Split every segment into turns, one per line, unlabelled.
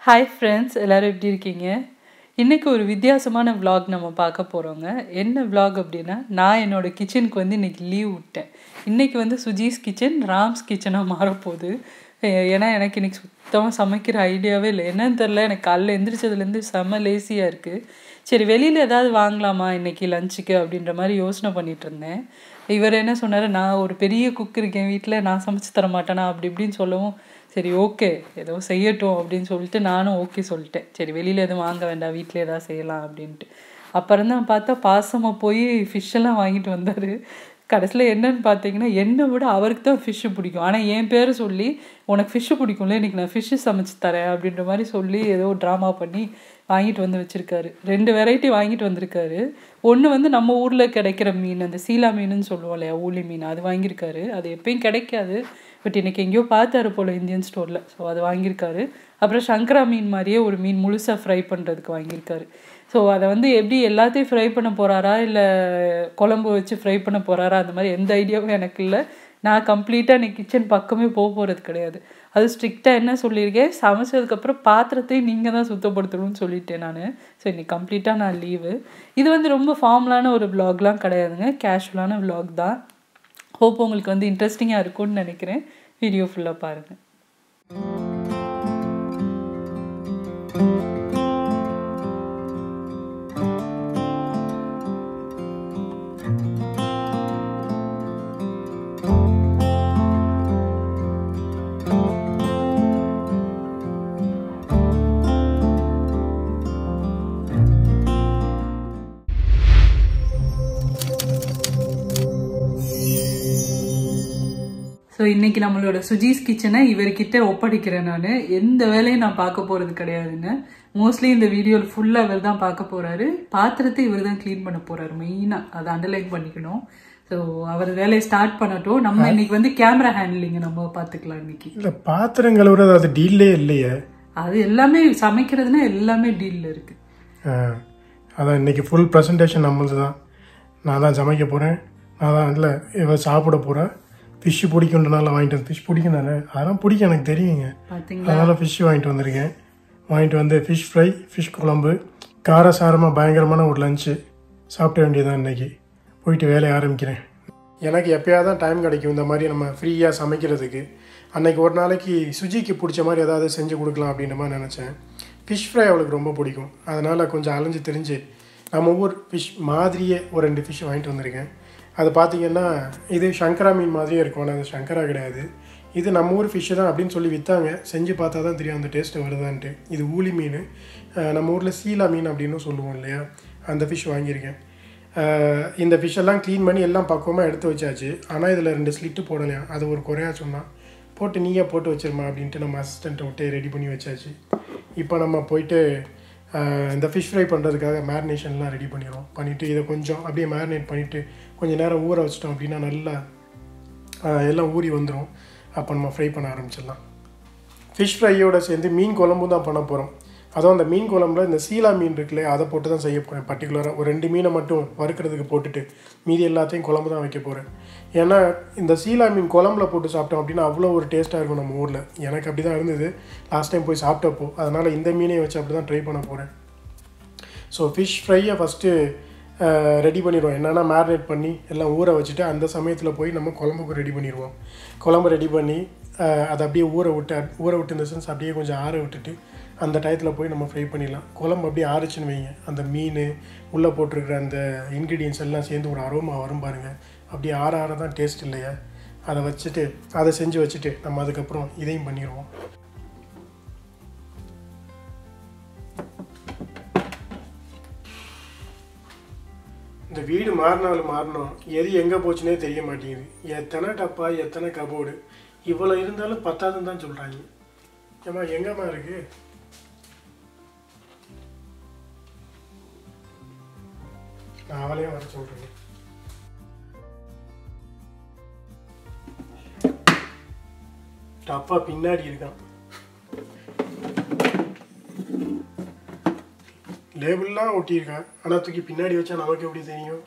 hi friends எல்லோரும் எப்படி இருக்கீங்க இன்றைக்கி ஒரு வித்தியாசமான vlog நம்ம பார்க்க போகிறோங்க என்ன vlog அப்படின்னா நான் என்னோடய கிச்சனுக்கு வந்து இன்றைக்கி லீவ் விட்டேன் இன்றைக்கி வந்து சுஜீஸ் கிச்சன் ராம்ஸ் கிச்சனாக மாறப்போகுது ஏ- ஏன்னா எனக்கு இன்றைக்கி சுத்தமாக சமைக்கிற ஐடியாவே இல்லை என்னன்னு தெரில எனக்கு காலைல எந்திரிச்சதுலேருந்து செம்ம லேசியாக இருக்குது சரி வெளியில் ஏதாவது வாங்கலாமா இன்றைக்கி லஞ்சுக்கு அப்படின்ற மாதிரி யோசனை பண்ணிட்டு இருந்தேன் இவர் என்ன சொன்னார் நான் ஒரு பெரிய குக் இருக்கேன் வீட்டில் நான் சமைச்சு தர மாட்டேனா அப்படி இப்படின்னு சொல்லவும் சரி ஓகே ஏதோ செய்யட்டும் அப்படின்னு சொல்லிட்டு நானும் ஓகே சொல்லிட்டேன் சரி வெளியில் எதுவும் வாங்க வேண்டாம் வீட்டில் ஏதாவது செய்யலாம் அப்படின்ட்டு அப்புறம் தான் பார்த்தா பாசமாக போய் fish எல்லாம் வாங்கிட்டு வந்தார் கடைசியில் என்னன்னு பார்த்தீங்கன்னா என்னை விட அவருக்கு தான் ஃபிஷ்ஷு பிடிக்கும் ஆனால் என் பேரை சொல்லி உனக்கு ஃபிஷ்ஷு பிடிக்கும்ல இன்னைக்கு நான் ஃபிஷ்ஷு சமைச்சு தரேன் அப்படின்ற மாதிரி சொல்லி ஏதோ ட்ராமா பண்ணி வாங்கிட்டு வந்து வச்சுருக்காரு ரெண்டு வெரைட்டி வாங்கிட்டு வந்திருக்காரு ஒன்று வந்து நம்ம ஊரில் கிடைக்கிற மீன் அந்த சீலா மீனுன்னு சொல்லுவோம் இல்லையா ஊலி மீன் அது வாங்கியிருக்காரு அது எப்பயும் கிடைக்காது பட் இன்னைக்கு எங்கேயோ பார்த்தாரு போல் இந்தியன் ஸ்டோரில் ஸோ அது வாங்கியிருக்காரு அப்புறம் சங்கரா மீன் மாதிரியே ஒரு மீன் முழுசாக ஃப்ரை பண்ணுறதுக்கு வாங்கியிருக்காரு ஸோ அதை வந்து எப்படி எல்லாத்தையும் ஃப்ரை பண்ண போகிறாரா இல்லை குழம்பு வச்சு ஃப்ரை பண்ண போகிறாரா அந்த மாதிரி எந்த ஐடியாவும் எனக்கு இல்லை நான் கம்ப்ளீட்டாக இன்னைக்கு கிச்சன் பக்கமே போக போகிறது கிடையாது அது ஸ்ட்ரிக்டாக என்ன சொல்லியிருக்கேன் சமைச்சதுக்கப்புறம் பாத்திரத்தையும் நீங்கள் தான் சுத்தப்படுத்தணும்னு சொல்லிட்டேன் நான் ஸோ இன்னைக்கு கம்ப்ளீட்டாக நான் லீவு இது வந்து ரொம்ப ஃபார்மலான ஒரு vlogலாம் கிடையாதுங்க கேஷுவலான vlog தான் ஹோப் உங்களுக்கு வந்து இன்ட்ரெஸ்டிங்காக இருக்கும்னு நினைக்கிறேன் வீடியோ ஃபுல்லாக பாருங்கள் ஸோ இன்னைக்கு நம்மளோட சுஜீஸ் கிச்சனை இவர்கிட்ட ஒப்படைக்கிறேன் நான் எந்த வேலையும் நான் பார்க்க போகிறது கிடையாதுங்க மோஸ்ட்லி இந்த வீடியோவில் ஃபுல்லாக இவர் தான் பார்க்க போகிறாரு பாத்திரத்தை இவர் தான் க்ளீன் பண்ண போகிறாரு மெயினாக அதை அண்டர்லைன் பண்ணிக்கணும் ஸோ அவர் வேலையை ஸ்டார்ட் பண்ணட்டும் நம்ம இன்னைக்கு வந்து கேமரா ஹேண்ட்லிங் நம்ம பார்த்துக்கலாம் இன்னைக்கு
இல்லை பாத்திரம் கழுவுறது அது டீல்லே இல்லையே
அது எல்லாமே சமைக்கிறதுனா எல்லாமே டீலில் இருக்கு
ஆ, அதான் இன்னைக்கு ஃபுல் ப்ரெசன்டேஷன் நம்மளது தான் நான் தான் சமைக்க போகிறேன் நான் தான் இல்லை இவ சாப்பிட போகிறேன் ஃபிஷ்ஷு பிடிக்குன்றனால வாங்கிட்டு வந்து ஃபிஷ் பிடிக்கும் தானே அதெல்லாம் பிடிக்கும் எனக்கு தெரியுங்க
பார்த்தீங்களா
அதனால் ஃபிஷ் வாங்கிட்டு வந்திருக்கேன் வாங்கிட்டு வந்து ஃபிஷ் ஃப்ரை ஃபிஷ் குழம்பு காரசாரமாக பயங்கரமான ஒரு லஞ்சு சாப்பிட வேண்டியதுதான் இன்னைக்கு போயிட்டு வேலையை ஆரம்பிக்கிறேன் எனக்கு எப்பயாவது தான் டைம் கிடைக்கும் இந்த மாதிரி நம்ம ஃப்ரீயாக சமைக்கிறதுக்கு அன்னைக்கு ஒரு நாளைக்கு சுஜிக்கு பிடிச்ச மாதிரி ஏதாவது செஞ்சு கொடுக்கலாம் அப்படின்ற மாதிரி நினச்சேன் ஃபிஷ் ஃப்ரை அவளுக்கு ரொம்ப பிடிக்கும் அதனால் கொஞ்சம் அலைஞ்சு தெரிஞ்சு நம்ம ஒவ்வொரு ஃபிஷ் மாதிரியே ஒரு ரெண்டு ஃபிஷ் வாங்கிட்டு வந்திருக்கேன் அது பார்த்தீங்கன்னா இது சங்கரா மீன் மாதிரியே இருக்கும் ஆனால் அது சங்கரா கிடையாது இது நம்ம ஊர் ஃபிஷ்ஷு தான் அப்படின்னு சொல்லி விற்றாங்க செஞ்சு பார்த்தா தான் தெரியும் அந்த டேஸ்ட்டு வருதான்ட்டு இது ஊலி மீன் அஹ் நம்ம ஊரில் சீலா மீன் அப்படின்னு சொல்லுவோம் இல்லையா அந்த ஃபிஷ் வாங்கியிருக்கேன் அஹ் இந்த ஃபிஷ் எல்லாம் க்ளீன் பண்ணி எல்லாம் பக்குவமாக எடுத்து வச்சாச்சு ஆனால் இதில் ரெண்டு ஸ்லிட்டு போடலையா அது ஒரு குறையா சொன்னான் போட்டு நீயே போட்டு வச்சிருமா அப்படின்ட்டு நம்ம அசிஸ்டண்ட்டை விட்டு ரெடி பண்ணி வச்சாச்சு இப்போ நம்ம போயிட்டு அஹ், இந்த ஃபிஷ் ஃப்ரை பண்ணுறதுக்காக மேரினேஷன்லாம் ரெடி பண்ணிடுவோம் பண்ணிவிட்டு இதை கொஞ்சம் அப்படியே மேரினேட் பண்ணிவிட்டு கொஞ்சம் நேரம் ஊற வச்சிட்டோம் அப்படின்னா நல்லா அஹ், எல்லாம் ஊறி வந்துடும் அப்போ நம்ம ஃப்ரை பண்ண ஆரம்பிச்சிடலாம் ஃபிஷ் ஃப்ரையோட சேர்ந்து மீன் குழம்பும் தான் பண்ண போகிறோம் அதுவும் அந்த மீன் குழம்புல இந்த சீலா மீன் இருக்குல்ல அதை போட்டு தான் செய்ய போகிறேன் பர்டிகுலராக ஒரு ரெண்டு மீனை மட்டும் வறுக்கிறதுக்கு போட்டுட்டு மீதி எல்லாத்தையும் குழம்பு தான் வைக்க போகிறேன் ஏன்னா இந்த சீலா மீன் குழம்புல போட்டு சாப்பிட்டோம் அப்படின்னா அவ்வளோ ஒரு டேஸ்ட்டாக இருக்கும் நம்ம ஊரில் எனக்கு அப்படி தான் இருந்தது லாஸ்ட் டைம் போய் சாப்பிட்டப்போ அதனால் இந்த மீனையும் வச்சு அப்படி தான் ட்ரை பண்ண போகிறேன் ஸோ ஃபிஷ் ஃப்ரையை ஃபஸ்ட்டு ரெடி பண்ணிடுவோம் என்னென்னா மேரினேட் பண்ணி எல்லாம் ஊற வச்சுட்டு அந்த சமயத்தில் போய் நம்ம குழம்புக்கு ரெடி பண்ணிடுவோம் குழம்பு ரெடி பண்ணி அஹ், அதை அப்படியே ஊற விட்டு ஊற விட்டு இந்த சென்ஸ் அப்படியே கொஞ்சம் ஆற விட்டுட்டு அந்த டயத்தில் போய் நம்ம ஃப்ரை பண்ணிடலாம் குழம்பு அப்படியே ஆறுச்சுன்னு வைங்க அந்த மீன் உள்ளே போட்டிருக்கிற அந்த இன்க்ரீடியன்ஸ் எல்லாம் சேர்ந்து ஒரு அரோமா வரும் பாருங்கள் அப்படியே ஆற ஆற தான் டேஸ்ட் இல்லையா அதை வச்சுட்டு அதை செஞ்சு வச்சுட்டு நம்ம அதுக்கப்புறம் இதையும் பண்ணிடுவோம் இந்த வீடு மாறினாலும் மாறணும் எது எங்கே போச்சுனே தெரிய மாட்டேங்குது எத்தனை டப்பா எத்தனை கபோர்டு இவ்வளோ இருந்தாலும் பத்தாதுன்னு தான் சொல்கிறாங்க ஏம்மா எங்கம்மா இருக்கு நான் அவளையும் வர சொல்கிறேன் டப்பா பின்னாடி இருக்கான் லேபிள்லாம் ஒட்டியிருக்கேன் ஆனால் தூக்கி பின்னாடி வச்சா நமக்கு எப்படி தெரியும்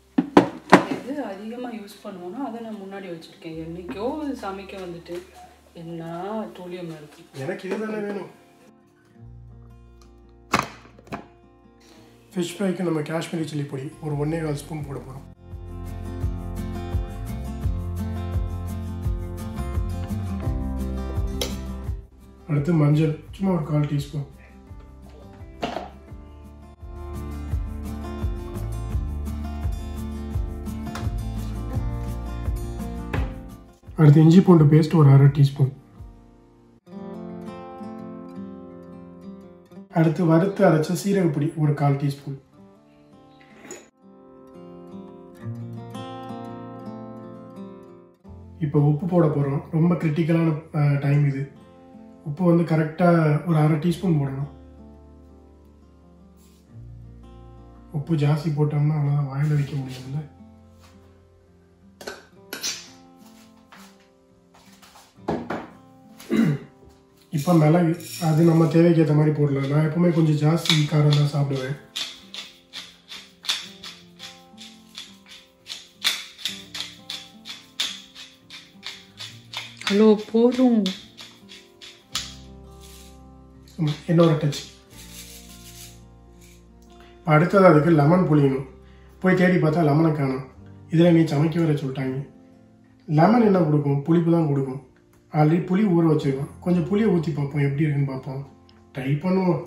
எது அதிகமாக யூஸ் பண்ணுவோன்னா அதை நான் முன்னாடி வச்சுருக்கேன் என்னைக்கோ அது சமைக்க வந்துட்டு என்ன டூலியம் இருக்கு
எனக்கு இதுதானே வேணும் ஃபிஷ் ஃப்ரைக்கு நம்ம காஷ்மீரி சில்லி பொடி ஒரு ஒன்றே கால் ஸ்பூன் போட போகிறோம் அடுத்து மஞ்சள் சும்மா ஒரு கால் டீஸ்பூன் அடுத்து இஞ்சி பூண்டு பேஸ்ட் ஒரு அரை டீஸ்பூன் அடுத்து வறுத்து அரைச்ச சீரகப்பொடி ஒரு கால் டீஸ்பூன் இப்போ உப்பு போட போகிறோம் ரொம்ப கிரிட்டிக்கலான டைம் இது உப்பு வந்து கரெக்டாக ஒரு அரை டீஸ்பூன் போடணும் உப்பு ஜாஸ்தி போட்டோம்னா அவ்வளோதான் வாயில் வைக்க முடியாதுல்ல இப்போ மிளகு அது நம்ம தேவைக்கு ஏற்ற மாதிரி போடலாம் நான் எப்பவுமே கொஞ்சம் ஜாஸ்தி காரம் தான் சாப்பிடுவேன்
ஹலோ போதும்
ஆமா, என்னோட டச் அடுத்தது அதுக்கு லெமன் புளியணும் போய் தேடி பார்த்தா லெமனை காணும் இதில் நீ சமைக்க வர சொல்லிட்டாங்க லெமன் என்ன கொடுக்கும் புளிப்பு தான் கொடுக்கும் ஆல்ரெடி புளி ஊற வச்சிருக்கோம் கொஞ்சம் புளியை ஊற்றி பார்ப்போம் எப்படி இருக்குன்னு பார்ப்போம் ட்ரை பண்ணுவோம்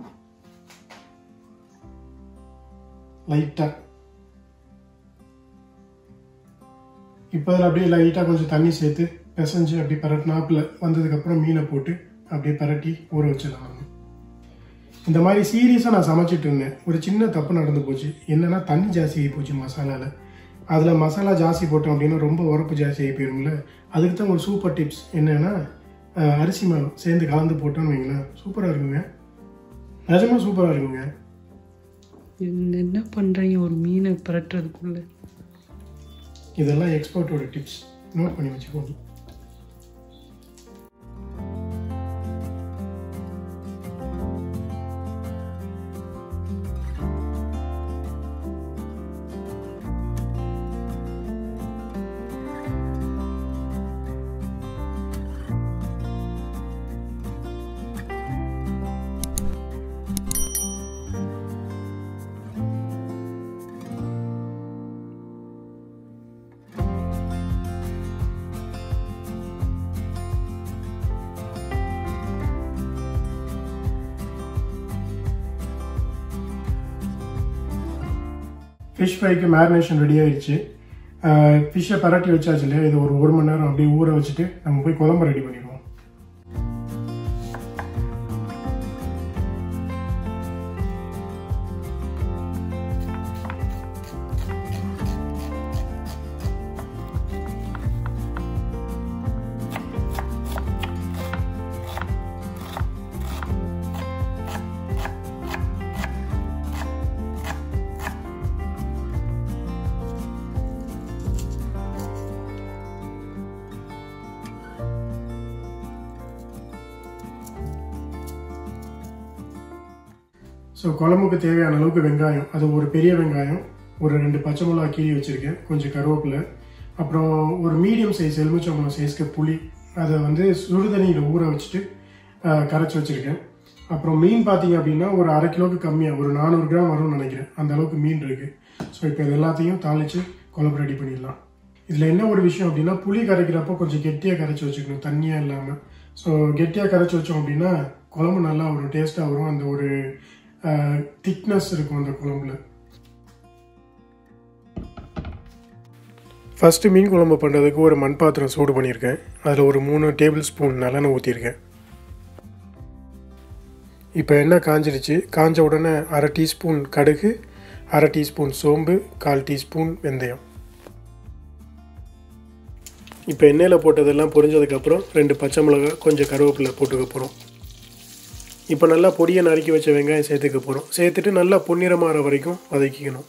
லைட்டாக இப்போ அதில் அப்படியே லைட்டாக கொஞ்சம் தண்ணி சேர்த்து பிசைஞ்சு அப்படி பரட்டினாப்பில் வந்ததுக்கப்புறம் மீனை போட்டு அப்படியே பரட்டி ஊற வச்சிடலாம் இந்த மாதிரி சீரியஸாக நான் சமைச்சிட்டு இருந்தேன் ஒரு சின்ன தப்பு நடந்து போச்சு என்னன்னா தண்ணி ஜாஸ்தி ஆகி போச்சு மசாலாவில் அதில் மசாலா ஜாஸ்தி போட்டோம் அப்படின்னா ரொம்ப உரப்பு ஜாஸ்தி ஆகி போயிரும்ல அதுக்கு தான் ஒரு சூப்பர் டிப்ஸ் என்னன்னா அஹ், அரிசி மாவு சேர்ந்து கலந்து போட்டோம்னு வைங்களேன் சூப்பராக இருக்குங்க நிஜமாக சூப்பராக இருக்குங்க
என்ன என்ன பண்றீங்க ஒரு மீனை பரட்டுறதுக்குள்ள
இதெல்லாம் எக்ஸ்பர்ட்டோட டிப்ஸ் நோட் பண்ணி வச்சுக்கோங்க ஃபிஷ் ஃப்ரைக்கு மேரினேஷன் ரெடி ஆயிடுச்சு ஃபிஷ்ஷை பரட்டி வச்சாச்சு இல்லையா இது ஒரு ஒரு மணி நேரம் அப்படியே ஊற வச்சுட்டு நம்ம போய் குழம்பு ரெடி பண்ணிடுவோம் ஸோ குழம்புக்கு தேவையான அளவுக்கு வெங்காயம் அது ஒரு பெரிய வெங்காயம் ஒரு ரெண்டு பச்சை மிளகா கீறி வச்சுருக்கேன் கொஞ்சம் கருவேப்பிலை அப்புறம் ஒரு மீடியம் சைஸ் எலுமிச்சம்பழம் சைஸ்க்கு புளி அதை வந்து சுடுதண்ணியில் ஊற வச்சுட்டு ஆஹ், கரைச்சி வச்சுருக்கேன் அப்புறம் மீன் பார்த்தீங்க அப்படின்னா ஒரு அரை கிலோவுக்கு கம்மியாக ஒரு நானூறு கிராம் வரும்னு நினைக்கிறேன் அந்த அளவுக்கு மீன் இருக்குது ஸோ இப்போ இது எல்லாத்தையும் தாளித்து குழம்பு ரெடி பண்ணிடலாம் இதில் என்ன ஒரு விஷயம் அப்படின்னா புளி கரைக்கிறப்போ கொஞ்சம் கெட்டியாக கரைச்சி வச்சுக்கணும் தண்ணியாக இல்லாமல் ஸோ கெட்டியாக கரைச்சி வச்சோம் அப்படின்னா குழம்பு நல்லா வரும் டேஸ்ட்டாக வரும் அந்த ஒரு திக்னஸ் இருக்கும் அந்த குழம்புல ஃபஸ்ட்டு மீன் குழம்பு பண்ணுறதுக்கு ஒரு மண் பாத்திரம் சூடு பண்ணியிருக்கேன் அதில் ஒரு மூணு டேபிள் ஸ்பூன் நல்லெண்ணெய் ஊற்றிருக்கேன் இப்போ எண்ணெய் காஞ்சிடுச்சு காஞ்ச உடனே அரை டீஸ்பூன் கடுகு அரை டீஸ்பூன் சோம்பு கால் டீஸ்பூன் வெந்தயம் இப்போ எண்ணெயில் போட்டதெல்லாம் பொரிஞ்சதுக்கப்புறம் ரெண்டு பச்சை மிளகாய் கொஞ்சம் கருவேப்பிலை போட்டுக்க போகிறோம் இப்போ நல்லா பொடியை நறுக்கி வச்ச வெங்காயம் சேர்த்துக்க போகிறோம் சேர்த்துட்டு நல்லா பொன்னிறமாற வரைக்கும் வதக்கிக்கணும்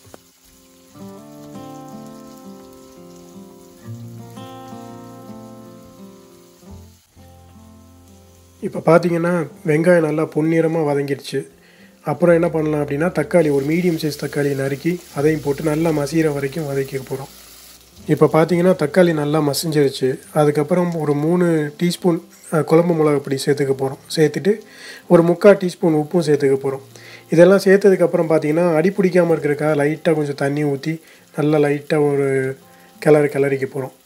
இப்போ பார்த்தீங்கன்னா வெங்காயம் நல்லா பொன்னிறமாக வதங்கிடுச்சு அப்புறம் என்ன பண்ணலாம் அப்படின்னா தக்காளி ஒரு மீடியம் சைஸ் தக்காளி நறுக்கி அதையும் போட்டு நல்லா மசீர வரைக்கும் வதக்கிக்க போகிறோம் இப்போ பார்த்தீங்கன்னா தக்காளி நல்லா மசிஞ்சிருச்சு அதுக்கப்புறம் ஒரு மூணு டீஸ்பூன் அஹ், குழம்பு மிளகா பொடி சேர்த்துக்க போகிறோம் சேர்த்துட்டு ஒரு முக்கால் டீஸ்பூன் உப்பும் சேர்த்துக்க போகிறோம் இதெல்லாம் சேர்த்ததுக்கப்புறம் பார்த்தீங்கன்னா அடி பிடிக்காமல் இருக்கிறதுக்காக லைட்டாக கொஞ்சம் தண்ணி ஊற்றி நல்லா லைட்டாக ஒரு கிளறி கிளறிக்க போகிறோம்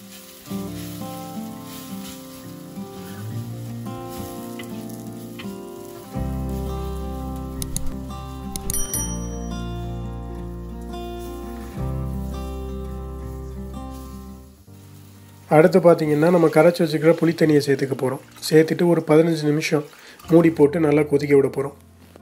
அடுத்து பார்த்தீங்கன்னா நம்ம கரைச்சி வச்சுக்கிற புளி தண்ணியை சேர்த்துக்க போகிறோம் சேர்த்துட்டு ஒரு பதினஞ்சு நிமிஷம் மூடி போட்டு நல்லா கொதிக்க விட போகிறோம்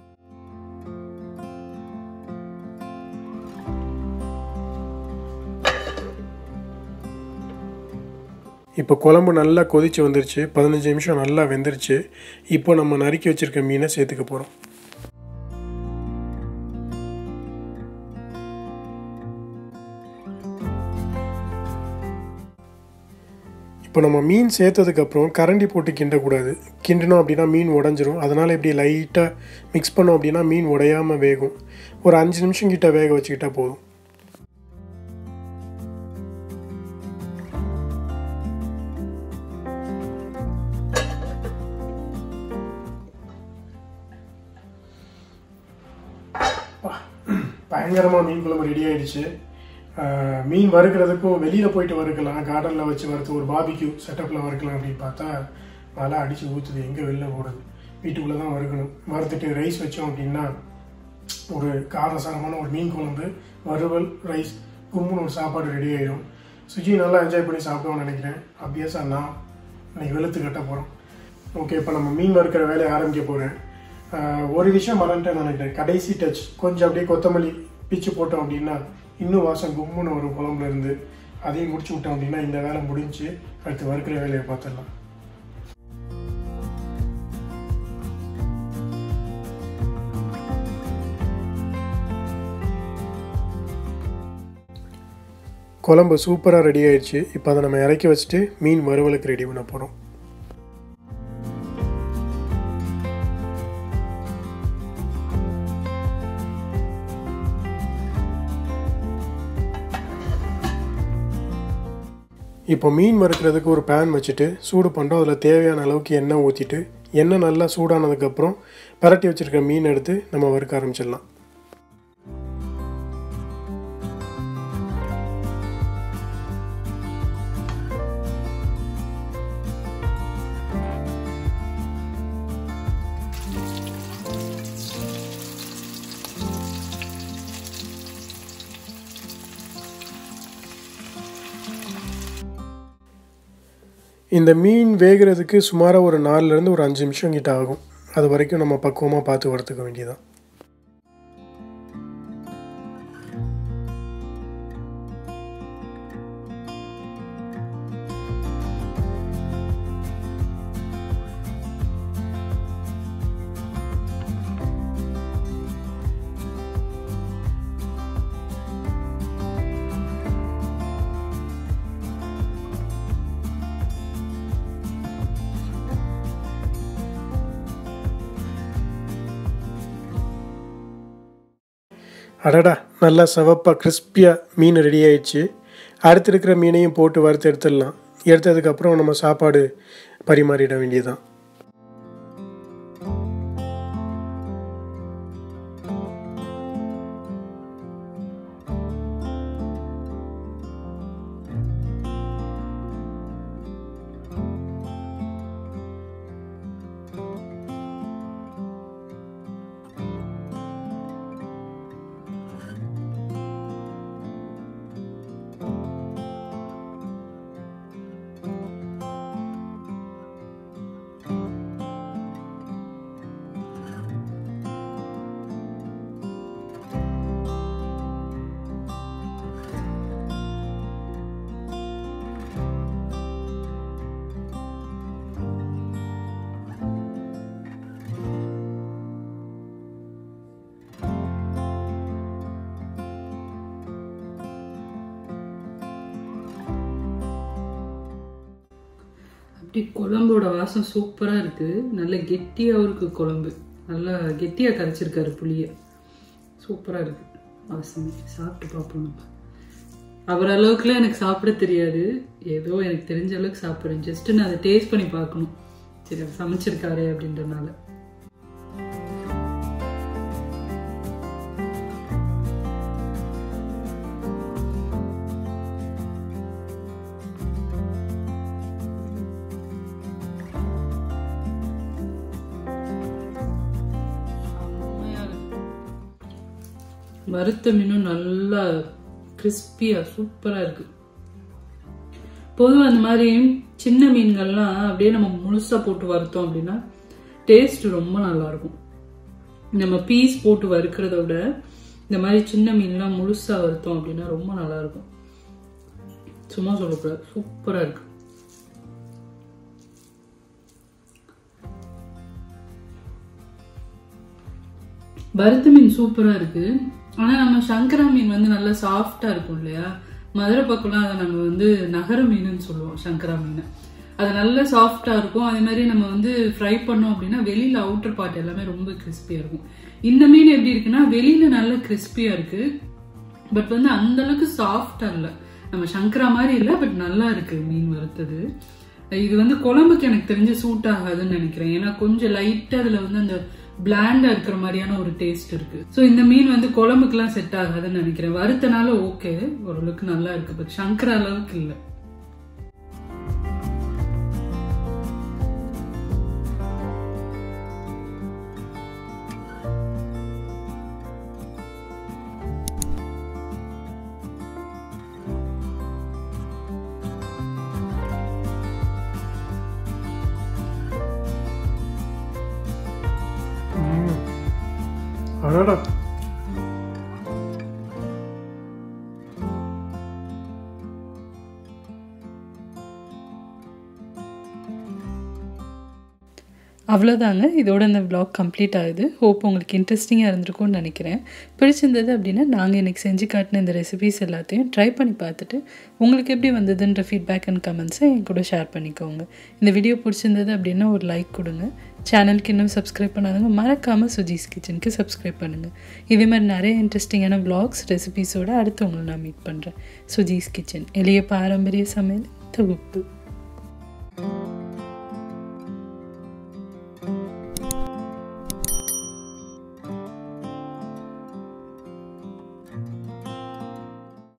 இப்போ குழம்பு நல்லா கொதிச்சு வந்துருச்சு பதினஞ்சு நிமிஷம் நல்லா வெந்துருச்சு இப்போ நம்ம நறுக்கி வச்சிருக்க மீனை சேர்த்துக்க போகிறோம் இப்போ நம்ம மீன் சேர்த்ததுக்கப்புறம் கரண்டி போட்டு கிண்டக்கூடாது கிண்டணும் அப்படின்னா மீன் உடஞ்சிரும் அதனால் இப்படி லைட்டாக மிக்ஸ் பண்ணோம் அப்படின்னா மீன் உடையாமல் வேகும் ஒரு அஞ்சு நிமிஷம் கிட்ட வேக வச்சுக்கிட்டா போதும் பயங்கரமாக மீன் குழம்பு ரெடி ஆயிடுச்சு ஆஹ் மீன் வறுக்கிறதுக்கும் வெளியில் போயிட்டு வறுக்கலாம் கார்டனில் வச்சு வறுத்து ஒரு பாபிக்யூ செட்டப்பில் வறுக்கலாம் அப்படின்னு பார்த்தா மழை அடித்து ஊற்றுது எங்கே வெளில போடுது வீட்டுக்குள்ளே தான் வறுக்கணும் வறுத்துட்டு ரைஸ் வச்சோம் அப்படின்னா ஒரு காரசாரமான ஒரு மீன் குழம்பு வறுவல் ரைஸ் கும்முன்னு ஒரு சாப்பாடு ரெடி ஆயிடும் சுஜி நல்லா என்ஜாய் பண்ணி சாப்பிடுவோம்னு நினைக்கிறேன் அபியாசா நான் இன்னைக்கு வெளுத்து கட்ட போகிறோம் ஓகே இப்போ நம்ம மீன் வறுக்கிற வேலையை ஆரம்பிக்க போகிறேன் ஒரு விஷயம் மறந்துட்டேன் நினைக்கிறேன் கடைசி டச் கொஞ்சம் அப்படியே கொத்தமல்லி பிச்சு போட்டோம் அப்படின்னா இன்னும் வாசம் கும்முன்னு வரும் குழம்புல இருந்து அதையும் முடிச்சு விட்டோம் அப்படின்னா இந்த வேலை முடிஞ்சு அடுத்து வறுக்கிற வேலையை பார்த்துடலாம் குழம்பு சூப்பராக ரெடி ஆயிடுச்சு இப்போ அதை நம்ம இறக்கி வச்சுட்டு மீன் வறுவலுக்கு ரெடி பண்ண போகிறோம் இப்போ மீன் வறுக்கிறதுக்கு ஒரு பேன் வச்சுட்டு சூடு பண்ணுறோம் அதில் தேவையான அளவுக்கு எண்ணெய் ஊற்றிட்டு எண்ணெய் நல்லா சூடானதுக்கப்புறம் பரட்டி வச்சுருக்க மீன் எடுத்து நம்ம வறுக்க ஆரம்பிச்சிடலாம் இந்த மீன் வேகிறதுக்கு சுமாராக ஒரு நாலுலேருந்து ஒரு அஞ்சு நிமிஷம் கிட்ட ஆகும் அது வரைக்கும் நம்ம பக்குவமாக பார்த்து வறுத்துக்க வேண்டியதான் அடடா நல்லா சிவப்பாக கிறிஸ்பியாக மீன் ரெடி ஆயிடுச்சு அடுத்து இருக்கிற மீனையும் போட்டு வறுத்து எடுத்துடலாம் எடுத்ததுக்கப்புறம் நம்ம சாப்பாடு பரிமாறிட வேண்டியதுதான்
அப்படி குழம்போட வாசம் சூப்பராக இருக்குது நல்ல கெட்டியாகவும் இருக்குது குழம்பு நல்லா கெட்டியாக கரைச்சிருக்காரு புளியை சூப்பராக இருக்குது வாசம் சாப்பிட்டு பார்ப்போம் நம்ம அவர் அளவுக்குலாம் எனக்கு சாப்பிட தெரியாது ஏதோ எனக்கு தெரிஞ்ச அளவுக்கு சாப்பிட்றேன் ஜஸ்ட் நான் அதை டேஸ்ட் பண்ணி பார்க்கணும் சரி அவர் சமைச்சிருக்காரு அப்படின்றனால வறுத்த மீனும் நல்லா கிறிஸ்பியாக சூப்பராக இருக்கு பொதுவாக அந்த மாதிரி சின்ன மீன்கள்லாம் அப்படியே நம்ம முழுசாக போட்டு வறுத்தோம் அப்படின்னா டேஸ்ட் ரொம்ப நல்லா இருக்கும் நம்ம பீஸ் போட்டு வறுக்கிறத விட இந்த மாதிரி சின்ன மீன்லாம் முழுசாக வறுத்தோம் அப்படின்னா ரொம்ப நல்லா இருக்கும் சும்மா சொல்லக்கூடாது சூப்பராக இருக்கு வறுத்த மீன் சூப்பராக இருக்கு ஆனால் நம்ம சங்கரா மீன் வந்து நல்லா சாஃப்டாக இருக்கும் இல்லையா மதுரை பக்கம்லாம் அதை நம்ம வந்து நகர மீனுன்னு சொல்லுவோம் சங்கரா மீன் அது நல்ல சாஃப்டாக இருக்கும் அதே மாதிரி நம்ம வந்து ஃப்ரை பண்ணோம் அப்படின்னா வெளியில் அவுட்டர் பார்ட் எல்லாமே ரொம்ப கிறிஸ்பியாக இருக்கும் இந்த மீன் எப்படி இருக்குன்னா வெளியில் நல்ல கிறிஸ்பியாக இருக்கு பட் வந்து அந்த அளவுக்கு சாஃப்டாக இல்லை நம்ம சங்கரா மாதிரி இல்லை பட் நல்லா இருக்கு மீன் வறுத்தது இது வந்து குழம்புக்கு எனக்கு தெரிஞ்சு சூட் ஆகாதுன்னு நினைக்கிறேன் ஏன்னா கொஞ்சம் லைட்டாக அதில் வந்து அந்த பிளாண்டா இருக்கிற மாதிரியான ஒரு டேஸ்ட் இருக்கு ஸோ இந்த மீன் வந்து குழம்புக்குலாம் செட் ஆகாதுன்னு நினைக்கிறேன் வறுத்தனால ஓகே ஓரளவுக்கு நல்லா இருக்கு பட் சங்கரா அளவுக்கு இல்லை
அடடா
அவ்வளோதாங்க இதோட இந்த vlog கம்ப்ளீட் ஆகுது ஹோப் உங்களுக்கு இன்ட்ரெஸ்டிங்காக இருந்திருக்கும்னு நினைக்கிறேன் பிடிச்சிருந்தது அப்படின்னா நாங்கள் இன்றைக்கி செஞ்சு காட்டின இந்த ரெசிபீஸ் எல்லாத்தையும் ட்ரை பண்ணி பார்த்துட்டு உங்களுக்கு எப்படி வந்ததுன்ற ஃபீட்பேக் அண்ட் கமெண்ட்ஸை என் கூட ஷேர் பண்ணிக்கோங்க இந்த வீடியோ பிடிச்சிருந்தது அப்படின்னா ஒரு லைக் கொடுங்க சேனலுக்கு இன்னும் சப்ஸ்கிரைப் பண்ணாதவங்க மறக்காமல் சுஜீஸ் கிச்சனுக்கு சப்ஸ்கிரைப் பண்ணுங்கள் இதே மாதிரி நிறைய இன்ட்ரெஸ்டிங்கான vlogs ரெசிபீஸோட அடுத்து உங்களை நான் மீட் பண்ணுறேன் சுஜீஸ் கிச்சன் எளிய பாரம்பரிய சமையல் தொகுப்பு